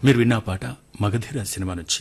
మీరు విన్న ఆ పాట మగధీర సినిమా నుంచి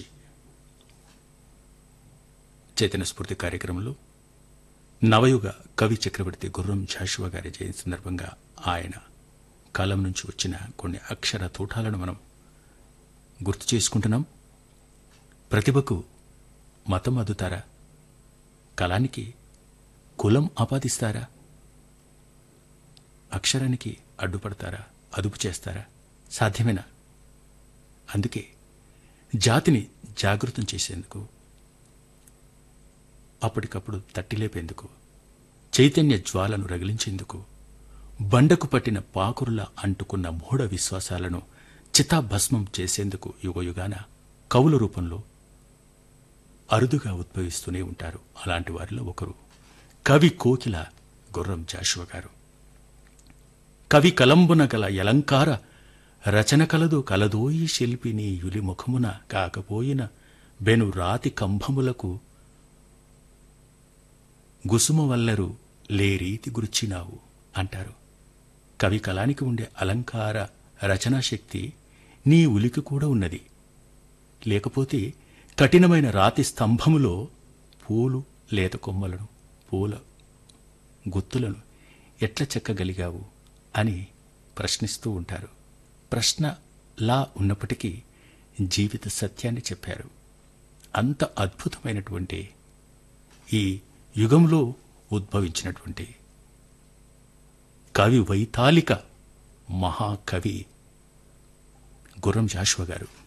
చైతన్య స్ఫూర్తి కార్యక్రమంలో నవయుగ కవి చక్రవర్తి గుర్రం జాషువా గారి జయంతి సందర్భంగా ఆయన కాలం నుంచి వచ్చిన కొన్ని అక్షర తూటాలను మనం గుర్తు చేసుకుంటున్నాం ప్రతిభకు మతం అద్దుతారా కళానికి కులం ఆపాదిస్తారా అక్షరానికి అడ్డుపడతారా అదుపు చేస్తారా సాధ్యమేనా అందుకే జాతిని జాగృతం చేసేందుకు అప్పటికప్పుడు తట్టిలేపేందుకు చైతన్య జ్వాలను రగిలించేందుకు బండకు పట్టిన పాకురులా అంటుకున్న మూఢ విశ్వాసాలను చితాభస్మం చేసేందుకు యుగయుగాన కవుల రూపంలో అరుదుగా ఉద్భవిస్తూనే ఉంటారు అలాంటి వారిలో ఒకరు కవి కోకిల గుర్రం జాషువ గారు కవి కలంబున గల యలంకార రచన కలదు కలదోయి శిల్పిని యులి ముఖమున కాకపోయిన బెను రాతి కంభములకు గుసుమ వల్లరు లేరీతి గుర్చినావు అంటారు కవి కళానికి ఉండే అలంకార రచనా శక్తి నీ ఉలికి కూడా ఉన్నది లేకపోతే కఠినమైన రాతి స్తంభములో పూలు లేత కొమ్మలను పూల గుత్తులను ఎట్లా చెక్కగలిగావు అని ప్రశ్నిస్తూ ఉంటారు ప్రశ్న లా ఉన్నప్పటికీ జీవిత సత్యాన్ని చెప్పారు అంత అద్భుతమైనటువంటి ఈ యుగంలో ఉద్భవించినటువంటి కవి వైతాళిక మహాకవి గుర్రం జాషువ గారు